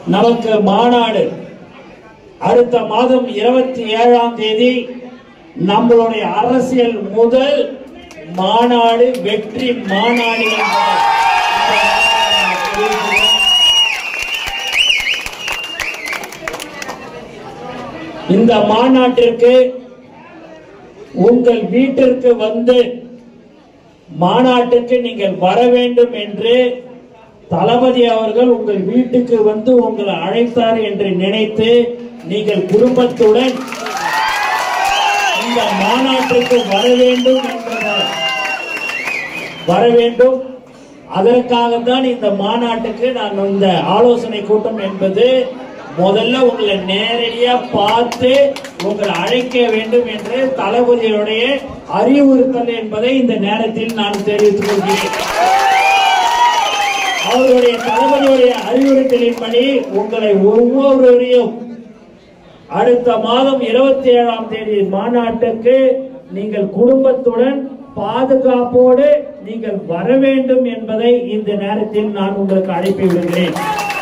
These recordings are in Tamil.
நமக்கு மாநாடு அடுத்த மாதம் இருபத்தி ஏழாம் தேதி நம்மளுடைய அரசியல் முதல் மாநாடு வெற்றி மாநாடு என்பதை இந்த மாநாட்டிற்கு உங்கள் வீட்டிற்கு வந்து மாநாட்டுக்கு நீங்கள் வர வேண்டும் என்று தளபதி அவர்கள் உங்கள் வீட்டுக்கு வந்து உங்களை அழைத்தார் என்று நினைத்து நீங்கள் குடும்பத்துடன் இந்த மாநாட்டுக்கு வர வேண்டும் என்பதை வர வேண்டும் அதற்காகத்தான் இந்த மாநாட்டுக்கு நான் இந்த ஆலோசனை கூட்டம் என்பது முதல்ல உங்களை நேரடியா பார்த்து உங்களை அழைக்க வேண்டும் என்று தளபதியுடைய அறிவுறுத்தல் என்பதை இந்த நேரத்தில் நான் தெரிவித்துக் கொள்கிறேன் அவருடைய தளபதியுடைய அறிவுறுத்தலின்படி உங்களை ஒவ்வொருவரையும் அடுத்த மாதம் இருபத்தி ஏழாம் தேதி மாநாட்டுக்கு நீங்கள் குடும்பத்துடன் பாதுகாப்போடு நீங்கள் வர வேண்டும் என்பதை இந்த நேரத்தில் நான் உங்களுக்கு அழைப்பு விடுகிறேன்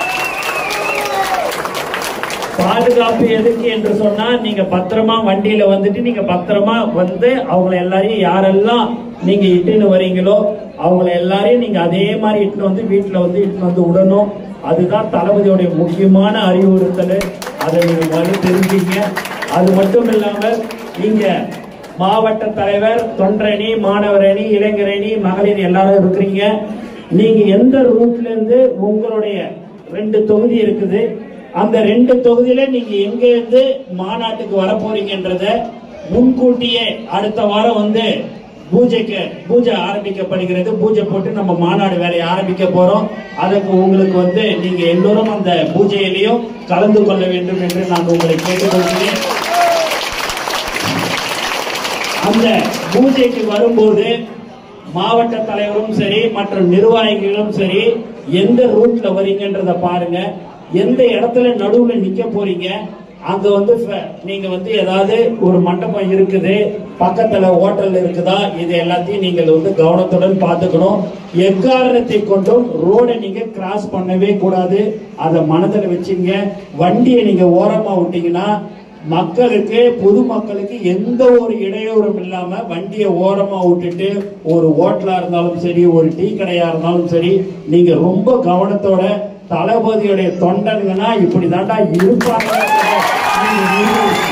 பாதுகாப்பு எதுக்கு என்று சொன்னா நீங்க பத்திரமா வண்டியில வந்துட்டு நீங்க பத்திரமா வந்து அவங்கள எல்லாரையும் யாரெல்லாம் நீங்க இட்டுன்னு வரீங்களோ அவங்கள எல்லாரையும் நீங்க அதே மாதிரி இட்டுன்னு வந்து வீட்டுல வந்து இட்டுன்னு வந்து விடணும் அதுதான் தளபதியுடைய முக்கியமான அறிவுறுத்தல் அதை நீங்க முதல்ல தெரிஞ்சுங்க அது மட்டும் இல்லாமல் இங்க மாவட்ட தலைவர் தொண்டரணி மாணவர் அணி இளைஞர் அணி மகளிர் எல்லாரும் இருக்கிறீங்க நீங்க எந்த ரூட்ல இருந்து உங்களுடைய ரெண்டு தொகுதி இருக்குது அந்த ரெண்டு தொகுதியில நீங்க எங்க இருந்து மாநாட்டுக்கு வர போறீங்கன்றத முன்கூட்டியே அடுத்த வாரம் வந்து பூஜைக்கு பூஜை ஆரம்பிக்கப்படுகிறது பூஜை போட்டு நம்ம மாநாடு வேலையை ஆரம்பிக்க போறோம் அதுக்கு உங்களுக்கு வந்து நீங்க எல்லோரும் அந்த பூஜையிலையும் கலந்து கொள்ள வேண்டும் என்று நான் உங்களை கேட்டுக்கொள்கிறேன் அந்த பூஜைக்கு வரும்போது மாவட்ட தலைவரும் சரி மற்ற நிர்வாகிகளும் சரி எந்த ரூட்ல வரீங்கன்றத பாருங்க எந்த இடத்துல நடுவுல நிக்க போறீங்க அங்க வந்து ஃப- நீங்க வந்து ஏதாவது ஒரு மண்டபம் இருக்குது பக்கத்துல ஹோட்டல் இருக்குதா இது எல்லாத்தையும் நீங்கள் வந்து கவனத்துடன் பார்த்துக்கணும் எக்காரணத்தை கொண்டும் ரோடை நீங்க கிராஸ் பண்ணவே கூடாது அதை மனதில் வச்சுங்க வண்டியை நீங்க ஓரமா விட்டீங்கன்னா மக்களுக்கு பொதுமக்களுக்கு எந்த ஒரு இடையூறும் இல்லாம வண்டியை ஓரமா விட்டுட்டு ஒரு ஹோட்டலா இருந்தாலும் சரி ஒரு டீ கடையா இருந்தாலும் சரி நீங்க ரொம்ப கவனத்தோட தளபதியுடைய தொண்டனுங்கன்னா இப்படி தாண்டா இருப்பாங்க நீங்க நிரூபிக்கணும்.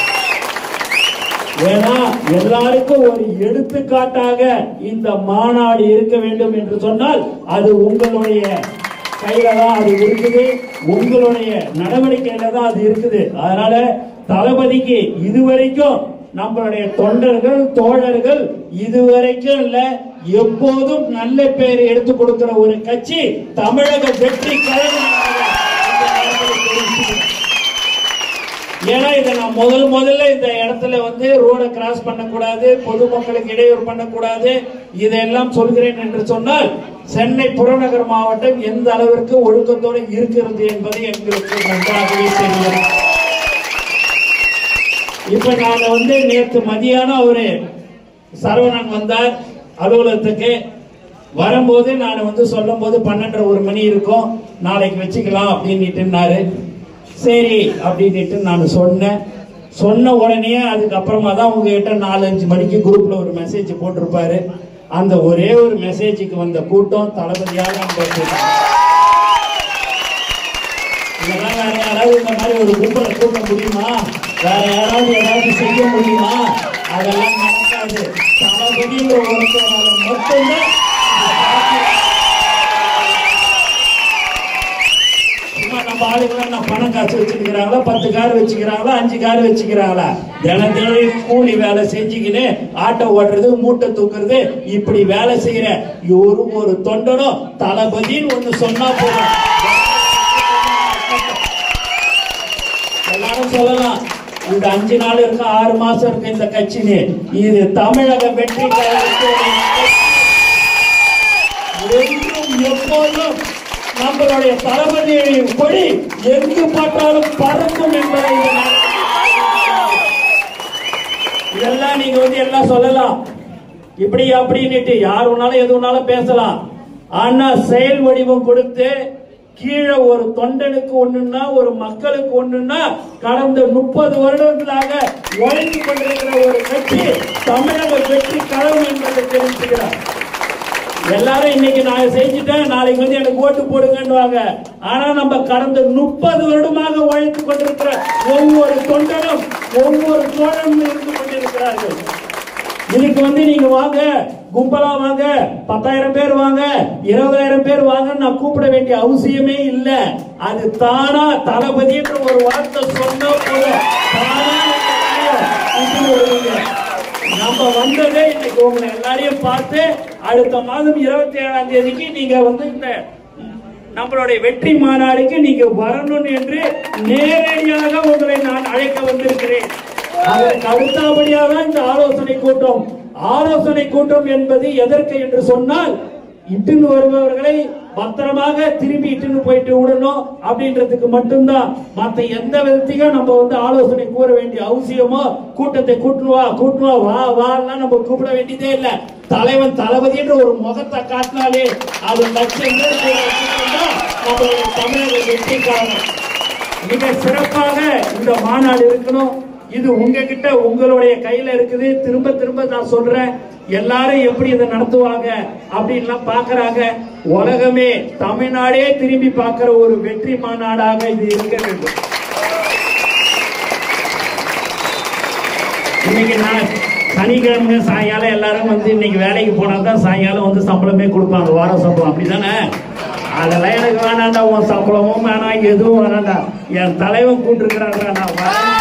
ஏன்னா எல்லாருக்கும் ஒரு எடுத்துக்காட்டாக இந்த மாநாடு இருக்க வேண்டும் என்று சொன்னால் அது உங்களுடைய கையில தான் அது இருக்குது உங்களுடைய நடவடிக்கையில தான் அது இருக்குது அதனால தளபதிக்கு இதுவரைக்கும் நம்மளுடைய தொண்டர்கள் தோழர்கள் இதுவரைக்கும் இல்ல எப்போதும் நல்ல பேர் எடுத்து கொடுக்கிற ஒரு கட்சி தமிழக வெற்றி கழகம் என்பதை இந்த நேரத்தில் தெரிவித்துக்கிறேன். ஏன்னா இதை நான் முதல் முதல்ல இந்த இடத்துல வந்து ரோட கிராஸ் பண்ணக்கூடாது பொதுமக்களுக்கு இடையூறு பண்ணக்கூடாது இதெல்லாம் சொல்கிறேன் என்று சொன்னால் சென்னை புறநகர் மாவட்டம் எந்த அளவிற்கு ஒழுக்கத்தோடு இருக்கிறது என்பது எங்களுக்கு நன்றாகவே தெரியும் இப்ப நான் வந்து நேற்று மதியானம் ஒரு சரவணன் வந்தார் அலுவலகத்துக்கு வரும்போது நான் வந்து சொல்லும் போது பன்னெண்டரை ஒரு மணி இருக்கும் நாளைக்கு வச்சுக்கலாம் அப்படின்னுட்டுனாரு சரி அப்படின்னுட்டு நான் சொன்னேன் சொன்ன உடனே அதுக்கப்புறமா தான் உங்ககிட்ட நாலஞ்சு மணிக்கு குரூப்ல ஒரு மெசேஜ் போட்டிருப்பாரு அந்த ஒரே ஒரு மெசேஜுக்கு வந்த கூட்டம் தளபதியாக நம்ம இதெல்லாம் வேற யாராவது இந்த மாதிரி ஒரு கும்பலை கூட்ட முடியுமா வேற யாராவது ஏதாவது செய்ய முடியுமா அதெல்லாம் நடக்காது தளபதிங்கிற ஒருத்தரால மட்டும்தான் சும்மா நம்ம ஆளுங்க என்ன பணம் காசு வச்சுக்கிறாங்களா பத்து கார் வச்சுக்கிறாங்களா அஞ்சு கார் வச்சுக்கிறாங்களா தினம் தினம் கூலி வேலை செஞ்சுக்கின்னு ஆட்டோ ஓட்டுறது மூட்டை தூக்குறது இப்படி வேலை செய்யற ஒரு ஒரு தொண்டனும் தளபதின்னு ஒண்ணு சொன்னா போதும் எல்லாரும் சொல்லலாம் இந்த அஞ்சு நாள் இருக்கு ஆறு மாசம் இருக்கு இந்த கட்சின்னு இது தமிழக வெற்றி கழகத்துடைய என்றும் எப்போதும் நம்மளுடைய தளபதியை கொடி எங்கு பார்த்தாலும் பறக்கும் என்பதை இந்த நேரத்தில் இதெல்லாம் நீங்க வந்து எல்லாம் சொல்லலாம் இப்படி அப்படின்னுட்டு யார் வேணாலும் எது வேணாலும் பேசலாம் ஆனா செயல் வடிவம் கொடுத்து கீழே ஒரு தொண்டனுக்கு ஒண்ணுன்னா ஒரு மக்களுக்கு ஒண்ணுன்னா கடந்த முப்பது வருடங்களாக உழைத்து கொண்டிருக்கிற ஒரு கட்சி தமிழக வெற்றி கழகம் என்பதை தெரிவிக்கிறார் எல்லாரும் இன்னைக்கு நான் செஞ்சுட்டேன் நாளைக்கு வந்து எனக்கு ஓட்டு போடுங்கன்னுவாங்க ஆனா நம்ம கடந்த முப்பது வருடமாக உழைத்துக் கொண்டிருக்கிற ஒவ்வொரு தொண்டனும் ஒவ்வொரு தோழனும் இருந்து கொண்டிருக்கிறார்கள் இன்னைக்கு வந்து நீங்க வாங்க கும்பலா வாங்க பத்தாயிரம் பேர் வாங்க இருபதாயிரம் பேர் வாங்க நான் கூப்பிட வேண்டிய அவசியமே இல்ல அது தானா தளபதி என்ற ஒரு வார்த்தை சொன்னா போதும் தானா இந்த காரியம் இது வருவீங்க. நம்ம வந்ததே இன்னைக்கு உங்களை எல்லாரையும் பார்த்து அடுத்த மாதம் இருபத்தி ஏழாம் தேதிக்கு நீங்க வந்து இந்த நம்மளுடைய வெற்றி மாநாடுக்கு நீங்க வரணும் என்று நேரடியாக உங்களை நான் அழைக்க வந்திருக்கிறேன் அதற்கு அடுத்தபடியாக இந்த ஆலோசனை கூட்டம் ஆலோசனை கூட்டம் என்பது எதற்கு என்று சொன்னால் இட்டுன்னு வருபவர்களை பத்திரமாக திரும்பி இட்டுன்னு போயிட்டு விடணும் அப்படின்றதுக்கு மட்டும்தான் மத்த எந்த விதத்தையும் நம்ம வந்து ஆலோசனை கூற வேண்டிய அவசியமோ கூட்டத்தை கூட்டுன்னு வா கூட்டுன்னு வா வா வாலாம் நம்ம கூப்பிட வேண்டியதே இல்ல தலைவன் தளபதி என்ற ஒரு முகத்தை காட்டினாலே அது லட்சம் பேர் கூட வச்சிருந்தா நம்மளுடைய தமிழக வெற்றிக்காரன் மிக சிறப்பாக இந்த மாநாடு இருக்கணும் இது உங்ககிட்ட உங்களுடைய கையில இருக்குது திரும்ப திரும்ப நான் சொல்றேன் எல்லாரும் எப்படி இதை நடத்துவாங்க அப்படின்லாம் பாக்குறாங்க உலகமே தமிழ்நாடே திரும்பி பார்க்கிற ஒரு வெற்றி மாநாடாக இது இருக்க வேண்டும் இன்னைக்கு நான் சனிக்கிழமை சாயங்காலம் எல்லாரும் வந்து இன்னைக்கு வேலைக்கு போனா தான் சாயங்காலம் வந்து சம்பளமே கொடுப்பாங்க வார சம்பளம் அப்படிதானே அதெல்லாம் எனக்கு வேணாண்டா உன் சம்பளமும் வேணாம் எதுவும் வேணாண்டா என் தலைவன் கூட்டிருக்கிறாங்க நான் வரேன்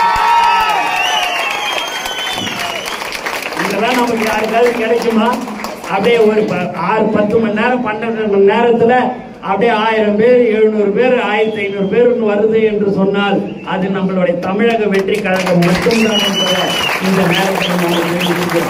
இதெல்லாம் நமக்கு யாருக்காவது கிடைக்குமா அப்படியே ஒரு ப- ஆறு பத்து மணி நேரம் பன்னெண்டு மணி நேரத்துல அப்படியே ஆயிரம் பேர் எழுநூறு பேர் ஆயிரத்தி ஐநூறு பேர் வருது என்று சொன்னால் அது நம்மளுடைய தமிழக வெற்றி கழகம் மட்டும்தான் என்பதை இந்த நேரத்தில் நம்ம தெரிவிக்கிறோம்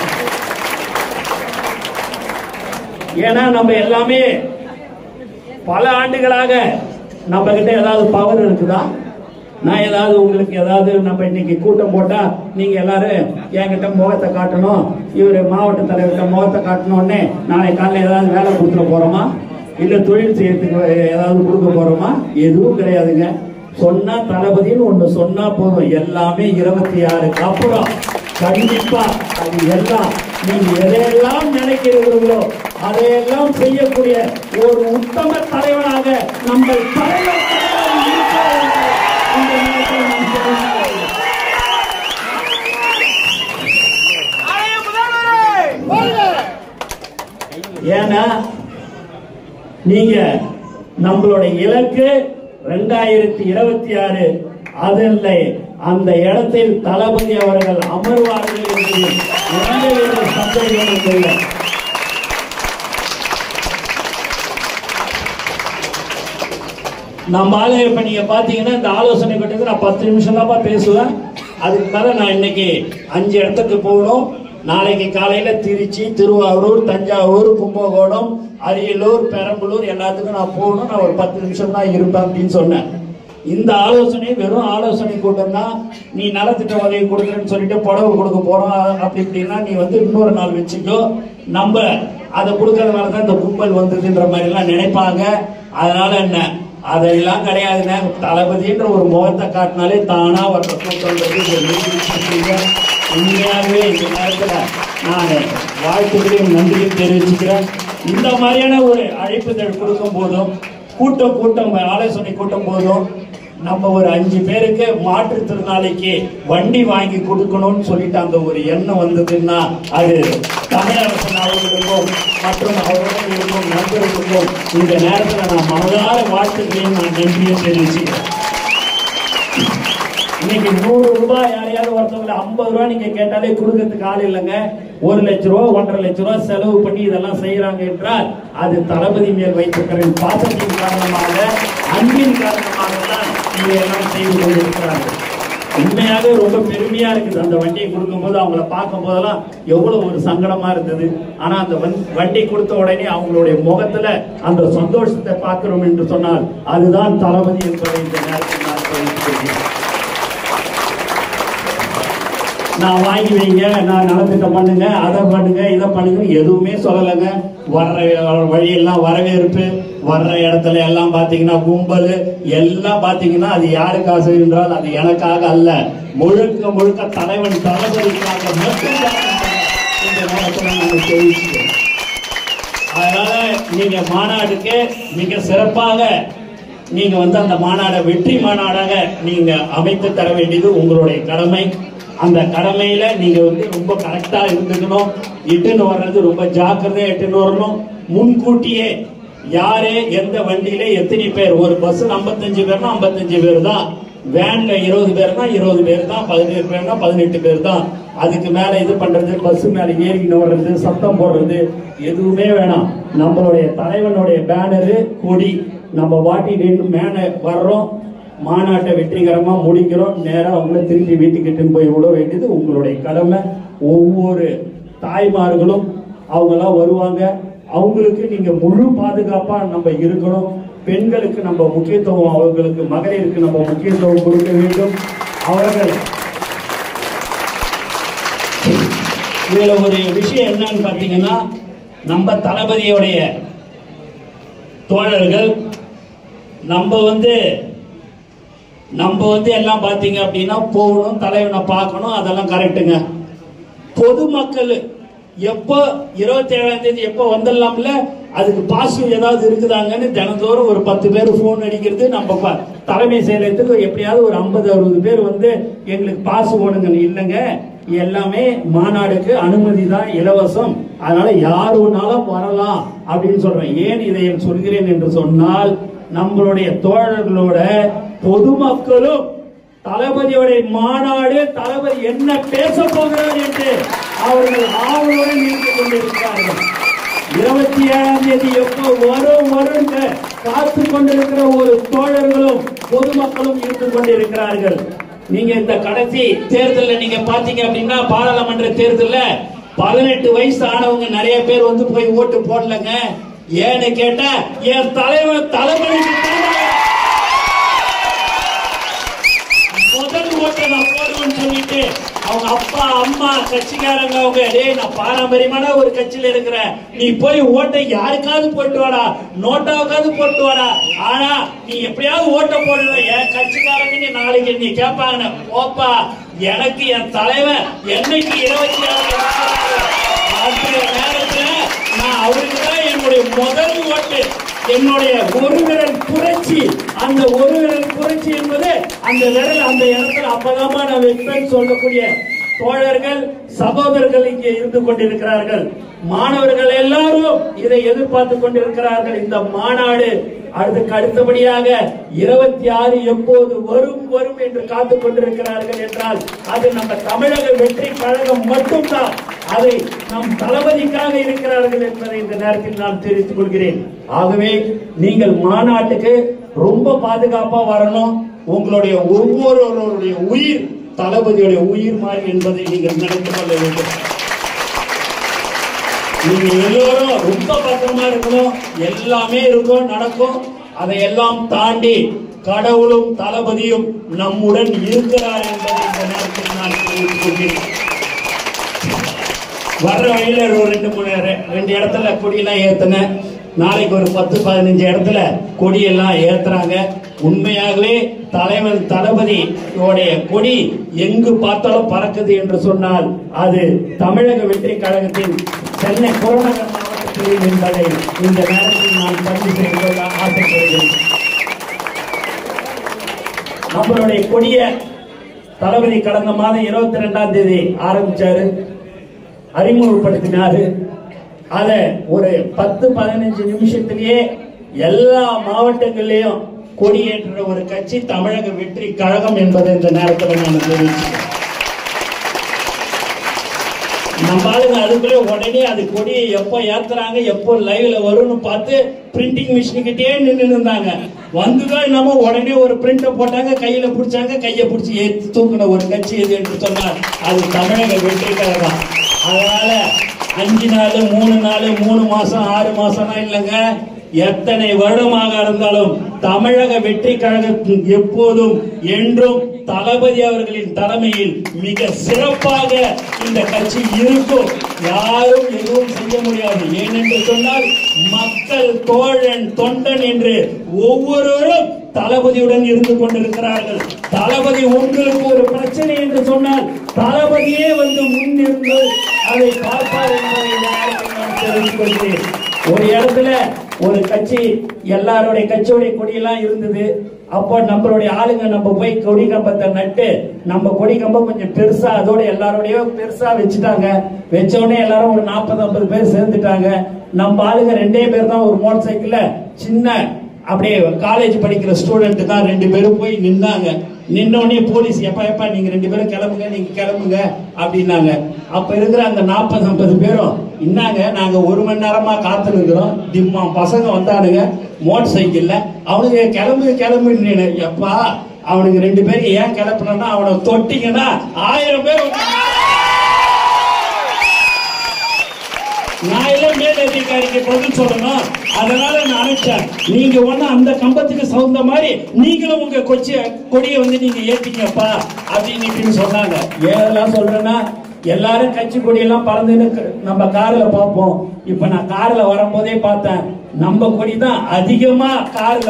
ஏன்னா நம்ம எல்லாமே பல ஆண்டுகளாக நம்ம கிட்ட ஏதாவது பவர் இருக்குதா நான் ஏதாவது உங்களுக்கு ஏதாவது நம்ம இன்னைக்கு கூட்டம் போட்டா நீங்க எல்லாரும் என்கிட்ட முகத்தை காட்டணும் இவரு மாவட்ட தலைவர்கிட்ட முகத்தை காட்டணும்னே நாளை காலையில ஏதாவது வேலை கொடுத்துட போறோமா இல்ல தொழில் செய்யறதுக்கு ஏதாவது கொடுக்க போறோமா எதுவும் கிடையாதுங்க சொன்னா தளபதின்னு ஒண்ணு சொன்னா போதும் எல்லாமே இருபத்தி ஆறுக்கு அப்புறம் கண்டிப்பா அது எல்லாம் நீங்க எதையெல்லாம் நினைக்கிறீர்களோ அதையெல்லாம் செய்யக்கூடிய ஒரு உத்தம தலைவனாக நம்ம தலைவர் தலைவர் இருக்கிறார் என்று இந்த நேரத்தில் நான் தெரிவித்துக் கொள்கிறேன். ஏன்னா நீங்க நம்மளுடைய இலக்கு ரெண்டாயிரத்தி இருபத்தி ஆறு அதில் அந்த இடத்தில் தளபதி அவர்கள் அமர்வார்கள் என்று எந்தவித சந்தேகமும் இல்லை நம்ம ஆளு இப்ப நீங்க பாத்தீங்கன்னா இந்த ஆலோசனை கூட்டத்துக்கு நான் பத்து நிமிஷம் தான் பேசுவேன் அதுக்கு மேல நான் இன்னைக்கு அஞ்சு இடத்துக்கு போகணும் நாளைக்கு காலையில திருச்சி திருவாரூர் தஞ்சாவூர் கும்பகோணம் அரியலூர் பெரம்பலூர் எல்லாத்துக்கும் நான் போகணும் நான் ஒரு பத்து நிமிஷம் தான் இருப்பேன் அப்படின்னு சொன்னேன் இந்த ஆலோசனை வெறும் ஆலோசனை கூட்டம் தான் நீ நலத்திட்ட உதவி கொடுக்குறேன்னு சொல்லிட்டு புடவை கொடுக்க போறோம் அ- அப்படி இப்படின்னா நீ வந்து இன்னொரு நாள் வச்சுக்கோ நம்ம அதை கொடுக்கறதுனால தான் இந்த கும்பல் வந்ததுன்ற மாதிரி எல்லாம் நினைப்பாங்க அதனால என்ன அதெல்லாம் கிடையாதுங்க தளபதின்ற ஒரு முகத்தை காட்டினாலே தானா வர்ற கூட்டம்ன்றது இந்த நிரூபிச்சிருக்கீங்க. உண்மையாகவே இந்த நேரத்துல நான் வாழ்த்துக்களையும் நன்றியும் தெரிவிச்சுக்கிறேன் இந்த மாதிரியான ஒரு அழைப்புதல் கொடுக்கும் போதும் கூட்டம் கூட்டம் ஆலோசனை கூட்டம் போதும் நம்ம ஒரு அஞ்சு பேருக்கு மாற்றுத்திறனாளிக்கு வண்டி வாங்கி கொடுக்கணும்னு சொல்லிட்டு அந்த ஒரு எண்ணம் வந்ததுன்னா அது தமிழரசன் அவர்களுக்கும் மற்றும் அவர்களும் இருக்கும் நண்பர்களுக்கும் இந்த நேரத்தில் நான் மனதார வாழ்த்துக்களையும் நான் நன்றியும் தெரிவிச்சுக்கிறேன் இன்னைக்கு நூறு ரூபாய் யாரையாவது ஒருத்தவங்களை ஐம்பது ரூபாய் நீங்க கேட்டாலே கொடுக்கறதுக்கு ஆள் இல்லைங்க ஒரு லட்ச ரூபா ஒன்றரை லட்ச ரூபா செலவு பண்ணி இதெல்லாம் செய்யறாங்க என்றால் அது தளபதி மேல் வைத்திருக்கிற பாசத்தின் காரணமாக அன்பின் காரணமாக தான் இதையெல்லாம் செய்து கொண்டிருக்கிறார்கள் உண்மையாக ரொம்ப பெருமையா இருக்குது அந்த வண்டியை கொடுக்கும்போது அவங்கள பார்க்கும் போதெல்லாம் எவ்வளவு ஒரு சங்கடமா இருந்தது ஆனா அந்த வண்- வண்டி கொடுத்த உடனே அவங்களுடைய முகத்துல அந்த சந்தோஷத்தை பார்க்கிறோம் என்று சொன்னால் அதுதான் தளபதி என்பதை இந்த நேரத்தில் நான் தெரிவித்துக் கொள்கிறேன் நான் வாங்கி வைங்க நான் நலத்திட்டம் பண்ணுங்க அதை பண்ணுங்க இதை பண்ணுங்க எதுவுமே சொல்லலைங்க வர்ற வழியெல்லாம் வரவேற்பு வர்ற இடத்துல எல்லாம் பாத்தீங்கன்னா கும்பல் எல்லாம் பாத்தீங்கன்னா அது யாருக்காக என்றால் அது எனக்காக அல்ல முழுக்க முழுக்க தலைவன் தளபதிக்காக மட்டும்தான் இந்த நேரத்தில் நான் தெரிவிச்சுக்கிறேன் அதனால நீங்க மாநாடுக்கு மிக சிறப்பாக நீங்க வந்து அந்த மாநாடை வெற்றி மாநாடாக நீங்க அமைத்து தர வேண்டியது உங்களுடைய கடமை அந்த கடமையில நீங்க வந்து ரொம்ப கரெக்டா இருந்துக்கணும் இட்டுன்னு வர்றது ரொம்ப ஜாக்கிரதையா இட்டுன்னு வரணும் முன்கூட்டியே யாரு எந்த வண்டியில எத்தனை பேர் ஒரு பஸ் 55 பேர்னா 55 பேர் தான் வேன்ல இருபது பேர்னா இருபது பேர் தான் பதினேழு பேர்னா பதினெட்டு பேர் தான் அதுக்கு மேல இது பண்றது பஸ் மேல ஏறிக்கிட்டு வர்றது சத்தம் போடுறது எதுவுமே வேணாம் நம்மளுடைய தலைவனுடைய பேனரு கொடி நம்ம வாட்டி நின்று மேல வர்றோம் மாநாட்டை வெற்றிகரமா முடிக்கிறோம் நேரா அவங்கள திருப்பி வீட்டுக்கிட்டு போய் விட வேண்டியது உங்களுடைய கடமை ஒவ்வொரு தாய்மார்களும் அவங்கெல்லாம் வருவாங்க அவங்களுக்கு நீங்க முழு பாதுகாப்பா நம்ம இருக்கணும் பெண்களுக்கு நம்ம முக்கியத்துவம் அவர்களுக்கு மகளிருக்கு நம்ம முக்கியத்துவம் கொடுக்க வேண்டும் அவர்கள் இதுல ஒரு விஷயம் என்னன்னு பாத்தீங்கன்னா நம்ம தளபதியோடைய தோழர்கள் நம்ம வந்து நம்ம வந்து எல்லாம் பாத்தீங்க அப்படின்னா போகணும் தலைவனை பார்க்கணும் அதெல்லாம் கரெக்டுங்க பொதுமக்கள் எப்போ இருபத்தி ஏழாம் தேதி எப்போ வந்துடலாம்ல அதுக்கு பாசிட்டிவ் ஏதாவது இருக்குதாங்கன்னு தினந்தோறும் ஒரு பத்து பேர் ஃபோன் அடிக்கிறது நம்ம ப- தலைமை செயலகத்துக்கு எப்படியாவது ஒரு ஐம்பது அறுபது பேர் வந்து எங்களுக்கு பாஸ் ஓடுங்க இல்லைங்க எல்லாமே மாநாடுக்கு அனுமதி தான் இலவசம் அதனால யார் வேணாலும் வரலாம் அப்படின்னு சொல்றேன் ஏன் இதை சொல்கிறேன் என்று சொன்னால் நம்மளுடைய தோழர்களோட பொதுமக்களும் தளபதியுடைய மாநாடு தளபதி என்ன பேச போகிறார் என்று அவர்கள் ஆவலுடன் இருந்து கொண்டிருக்கிறார்கள் இருபத்தி ஏழாம் தேதி எப்போ வரும் வரும் காத்து கொண்டிருக்கிற ஒரு தோழர்களும் பொதுமக்களும் இருந்து கொண்டிருக்கிறார்கள் நீங்க இந்த கடைசி தேர்தல்ல நீங்க பாத்தீங்க அப்படின்னா பாராளுமன்ற தேர்தல்ல பதினெட்டு வயசு ஆனவங்க நிறைய பேர் வந்து போய் ஓட்டு போடலங்க ஏன்னு கேட்டா என் தலைவர் தளபதிக்கு தானே முதல் ஓட்டை நான் போடுவேன்னு சொல்லிட்டு அவங்க அப்பா அம்மா கட்சிக்காரங்க அவங்க டேய் நான் பாரம்பரியமான ஒரு கட்சியில இருக்கிறேன் நீ போய் ஓட்டை யாருக்காவது போட்டு வாடா நோட்டாவுக்காவது போட்டு வாடா ஆனா நீ எப்படியாவது ஓட்ட போடுற என் கட்சிக்காரங்க நீ நாளைக்கு நீ கேட்பாங்க போப்பா எனக்கு என் தலைவன் என்னைக்கு இருபத்தி ஆறு அந்த நேரத்துல நான் அவருக்கு தான் என்னுடைய முதல் ஓட்டு என்னுடைய ஒரு விரல் புரட்சி அந்த ஒரு விரல் புரட்சி என்பது அந்த விரல் அந்த இடத்துல அப்பதாமா நான் வைப்பேன் சொல்லக்கூடிய தோழர்கள் சகோதரர்கள் இங்கே இருந்து கொண்டிருக்கிறார்கள் மாணவர்கள் எல்லாரும் இதை எதிர்பார்த்து கொண்டிருக்கிறார்கள் இந்த மாநாடு அதுக்கு அடுத்தபடியாக இருபத்தி ஆறு எப்போது வரும் வரும் என்று காத்துக் கொண்டிருக்கிறார்கள் என்றால் அது நம்ம தமிழக வெற்றி கழகம் மட்டும்தான் அதை நம் தளபதிக்காக இருக்கிறார்கள் என்பதை இந்த நேரத்தில் நான் தெரிவித்துக் கொள்கிறேன் ஆகவே நீங்கள் மாநாட்டுக்கு ரொம்ப பாதுகாப்பா வரணும் உங்களுடைய ஒவ்வொருவருடைய உயிர் தளபதியுடைய உயிர் மாதிரி என்பதை நீங்கள் நினைத்து கொள்ள வேண்டும் நீங்க எல்லோரும் ரொம்ப பத்திரமா இருக்கணும் எல்லாமே இருக்கும் நடக்கும் அதையெல்லாம் தாண்டி கடவுளும் தளபதியும் நம்முடன் இருக்கிறார் என்பதை இந்த நேரத்தில் நான் தெரிவித்துக் கொள்கிறேன் வர்ற வழியில ஒரு ரெண்டு மூணு ரெ- ரெண்டு இடத்துல கொடியெல்லாம் ஏத்துனேன் நாளைக்கு ஒரு பத்து பதினஞ்சு இடத்துல கொடியெல்லாம் ஏத்துறாங்க உண்மையாகவே தலைவன் தளபதி உடைய கொடி எங்கு பார்த்தாலும் பறக்குது என்று சொன்னால் அது தமிழக வெற்றி கழகத்தின் சென்னை புறநகர் மாவட்டத்தில் என்பதை இந்த நேரத்தில் நான் பதிவு செய்து கொள்ள ஆசைப்படுகிறேன் நம்மளுடைய கொடிய தளபதி கடந்த மாதம் இருபத்தி ரெண்டாம் தேதி ஆரம்பிச்சாரு அறிமுகப்படுத்தினாரு அத ஒரு பத்து பதினஞ்சு நிமிஷத்திலேயே எல்லா மாவட்டங்களிலையும் கொடியேற்ற ஒரு கட்சி தமிழக வெற்றி கழகம் என்பதை இந்த நேரத்தில் நான் தெரிவிச்சுக்கிறேன் நம்ம ஆளுங்க அதுக்குள்ளே உடனே அது கொடியை எப்போ ஏத்துறாங்க எப்போ லைவ்ல வரும்னு பார்த்து பிரிண்டிங் மிஷின் கிட்டே நின்று இருந்தாங்க வந்துதான் என்னமோ உடனே ஒரு பிரிண்ட போட்டாங்க கையில பிடிச்சாங்க கையை பிடிச்சி ஏத்தி தூக்குன ஒரு கட்சி எது என்று சொன்னார் அது தமிழக வெற்றி கழகம் அதனால அஞ்சு நாள் மூணு நாள் மூணு மாசம் ஆறு மாசம்லாம் இல்லைங்க எத்தனை வருடமாக இருந்தாலும் தமிழக வெற்றி கழகத்தின் எப்போதும் என்றும் தளபதி அவர்களின் தலைமையில் மிக சிறப்பாக இந்த கட்சி இருக்கும் யாரும் எதுவும் செய்ய முடியாது ஏனென்று சொன்னால் மக்கள் தோழன் தொண்டன் என்று ஒவ்வொருவரும் தளபதியுடன் இருந்து கொண்டிருக்கிறார்கள் தளபதி உங்களுக்கு ஒரு பிரச்சனை என்று சொன்னால் தளபதியே வந்து முன்னிருந்து அதை பார்ப்பார் என்பதை இந்த நேரத்தில் நான் தெரிவித்துக் கொள்கிறேன் ஒரு இடத்துல ஒரு கட்சி எல்லாருடைய கட்சியுடைய கொடியெல்லாம் இருந்தது அப்போ நம்மளுடைய ஆளுங்க நம்ம போய் கொடி கம்பத்தை நட்டு நம்ம கொடி கம்பம் கொஞ்சம் பெருசா அதோட எல்லாரோடய பெருசா வச்சுட்டாங்க வச்ச உடனே எல்லாரும் ஒரு நாற்பது ஐம்பது பேர் சேர்ந்துட்டாங்க நம்ம ஆளுங்க ரெண்டே பேர் தான் ஒரு மோட்டார் சைக்கிள்ல சின்ன அப்படியே காலேஜ் படிக்கிற ஸ்டூடெண்ட் தான் ரெண்டு பேரும் போய் நின்னாங்க நின்னோடனே போலீஸ் எப்ப எப்ப நீங்க ரெண்டு பேரும் கிளம்புங்க நீங்க கிளம்புங்க அப்படின்னாங்க அப்ப இருக்கிற அந்த நாற்பது ஐம்பது பேரும் இன்னாங்க நாங்க ஒரு மணி நேரமா காத்து இருக்கிறோம் திம்மா பசங்க வந்தானுங்க மோட்டர் சைக்கிள்ல அவனுங்க கிளம்பு கிளம்புன்னு எப்பா அவனுக்கு ரெண்டு பேரும் ஏன் கிளப்புனா அவனை தொட்டிங்கன்னா ஆயிரம் பேர் வந்து நான் எல்லாம் மேல் அதிகாரிக்கு பதில் சொல்லணும் அதனால நான் நினைச்சேன் நீங்க ஒண்ணு அந்த கம்பத்துக்கு சவுந்த மாதிரி நீங்களும் உங்க கொச்சிய கொடியை வந்து நீங்க ஏத்திங்கப்பா அப்படின்னு சொன்னாங்க ஏதெல்லாம் சொல்றேன்னா எல்லாரும் கட்சி கொடியெல்லாம் பறந்துன்னு க- நம்ம கார்ல பார்ப்போம் இப்ப நான் கார்ல வரும்போதே பார்த்தேன் நம்ம கொடி தான் அதிகமா கார்ல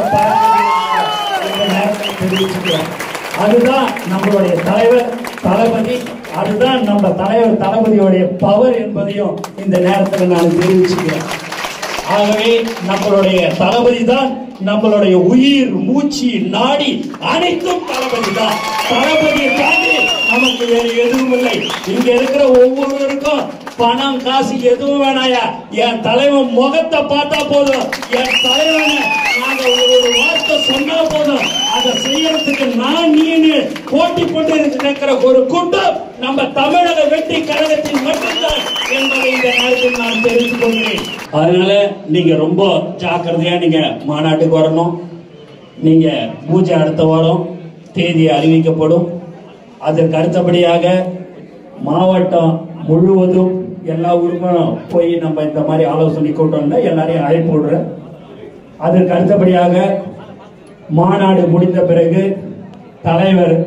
பறந்து இந்த நேரத்தில் தெரிவிச்சுக்கிறேன் அதுதான் நம்மளுடைய தலைவர் தளபதி அதுதான் நம்ம தலைவர் தளபதியுடைய பவர் என்பதையும் இந்த நேரத்தில் நான் தெரிவிச்சுக்கிறேன் ஆகவே நம்மளுடைய தளபதி தான் நம்மளுடைய உயிர் மூச்சு நாடி அனைத்தும் தளபதி தான் தளபதியை தாண்டி நமக்கு வேறு எதுவும் இல்லை இங்க இருக்கிற ஒவ்வொருவருக்கும் பணம் காசு எதுவும் வேணாயா என் தலைவன் முகத்தை பார்த்தா போதும் என் தலைவனை நாங்க ஒரு வார்த்தை சொன்னா போதும் அதை செய்யறதுக்கு நான் நீனு போட்டி போட்டு இருக்கிற ஒரு கூட்டம் நம்ம தமிழக வெற்றி கழகத்தில் மட்டும்தான் என்பதை இந்த நேரத்தில் நான் தெரிவித்துக் கொள்கிறேன் அதனால நீங்க ரொம்ப ஜாக்கிரதையா நீங்க மாநாட்டுக்கு வரணும் நீங்க பூஜை அடுத்த வாரம் தேதி அறிவிக்கப்படும் அதற்கு அடுத்தபடியாக மாவட்டம் முழுவதும் எல்லா ஊருக்கும் போய் நம்ம இந்த மாதிரி ஆலோசனை கூட்டம்ல எல்லாரையும் அழைப்பு விடுறேன் அதற்கு அடுத்தபடியாக மாநாடு முடிந்த பிறகு தலைவர்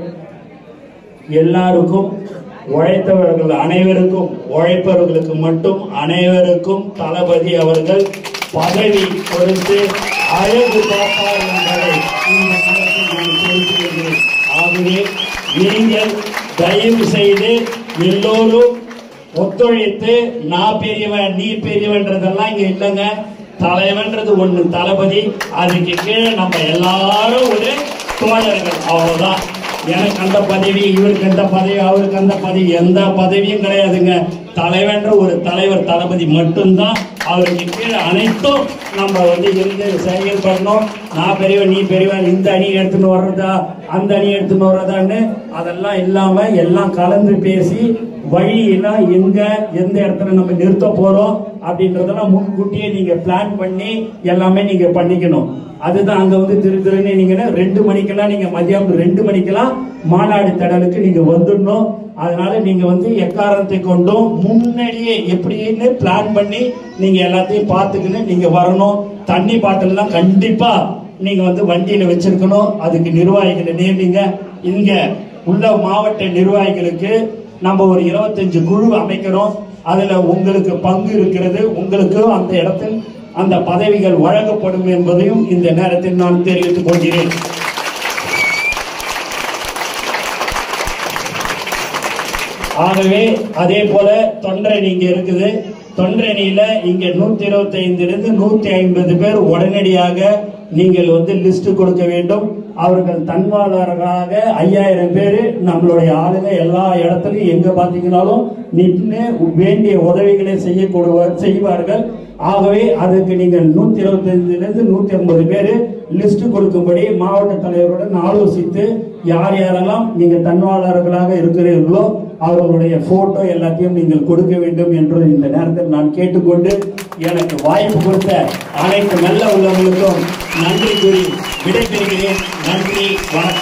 எல்லாருக்கும் உழைத்தவர்கள் அனைவருக்கும் உழைப்பவர்களுக்கு மட்டும் அனைவருக்கும் தளபதி அவர்கள் பதவி கொடுத்து அழகு பார்ப்பார் என்பதை இந்த நேரத்தில் நான் தெரிவித்துக் ஆகவே நீங்கள் தயவு செய்து எல்லோரும் ஒத்துழைத்து நான் பெரியவன் நீ பெரியவன்றதெல்லாம் இங்க இல்லைங்க தலைவன்றது ஒண்ணு தளபதி அதுக்கு கீழே நம்ம எல்லாரும் ஒரு தோழர்கள் அவ்வளவுதான் எனக்கு அந்த பதவி இவருக்கு அந்த பதவி அவருக்கு அந்த பதவி எந்த பதவியும் கிடையாதுங்க தலைவன்ற ஒரு தலைவர் தளபதி மட்டும்தான் அவருக்கு கீழே அனைத்தும் நம்ம வந்து இருந்து செயல்படணும் நான் பெரியவன் நீ பெரியவன் இந்த அணி எடுத்துன்னு வர்றதா அந்த அணி எடுத்துன்னு வர்றதான்னு அதெல்லாம் இல்லாம எல்லாம் கலந்து பேசி வழியெல்லாம் எங்க எந்த இடத்துல நம்ம நிறுத்த போறோம் அப்படின்றதெல்லாம் முன்கூட்டியே நீங்க பிளான் பண்ணி எல்லாமே நீங்க பண்ணிக்கணும் அதுதான் அங்க வந்து திரு திருன்னு நீங்க ரெண்டு மணிக்கெல்லாம் நீங்க மதியம் ரெண்டு மணிக்கெல்லாம் மாநாடு திடலுக்கு நீங்க வந்துடணும் அதனால நீங்க வந்து எக்காரணத்தை கொண்டும் முன்னாடியே எப்படின்னு பிளான் பண்ணி நீங்க எல்லாத்தையும் பார்த்துக்கின்னு நீங்க வரணும் தண்ணி பாட்டில்லாம் கண்டிப்பா நீங்க வந்து வண்டியில வச்சிருக்கணும் அதுக்கு நிர்வாகிகளை நியமிங்க இங்க உள்ள மாவட்ட நிர்வாகிகளுக்கு நம்ம ஒரு இருபத்தஞ்சு குழு அமைக்கிறோம் அதுல உங்களுக்கு பங்கு இருக்கிறது உங்களுக்கு அந்த இடத்தில் அந்த பதவிகள் வழங்கப்படும் என்பதையும் இந்த நேரத்தில் நான் தெரிவித்துக் கொள்கிறேன் ஆகவே அதே போல தொண்டரணி இங்க இருக்குது தொண்டரணியில இங்க நூத்தி இருபத்தி ஐந்துல நூத்தி ஐம்பது பேர் உடனடியாக நீங்கள் வந்து லிஸ்ட் கொடுக்க வேண்டும் அவர்கள் தன்வாளர்களாக ஐயாயிரம் பேர் நம்மளுடைய ஆளுங்க எல்லா இடத்துலயும் எங்க பாத்தீங்கன்னாலும் நின்று வேண்டிய உதவிகளை செய்யக்கூடுவார் செய்வார்கள் ஆகவே அதுக்கு நீங்கள் நூத்தி இருபத்தி ஐந்துல இருந்து நூத்தி ஐம்பது பேர் லிஸ்ட் கொடுக்கும்படி மாவட்ட தலைவருடன் ஆலோசித்து யார் யாரெல்லாம் நீங்க தன்வாளர்களாக இருக்கிறீர்களோ அவர்களுடைய போட்டோ எல்லாத்தையும் நீங்கள் கொடுக்க வேண்டும் என்று இந்த நேரத்தில் நான் கேட்டுக்கொண்டு எனக்கு வாய்ப்பு கொடுத்த அனைத்து நல்ல உள்ளவர்களுக்கும் நன்றி கூறி விடைபெறுகிறேன் நன்றி வணக்கம்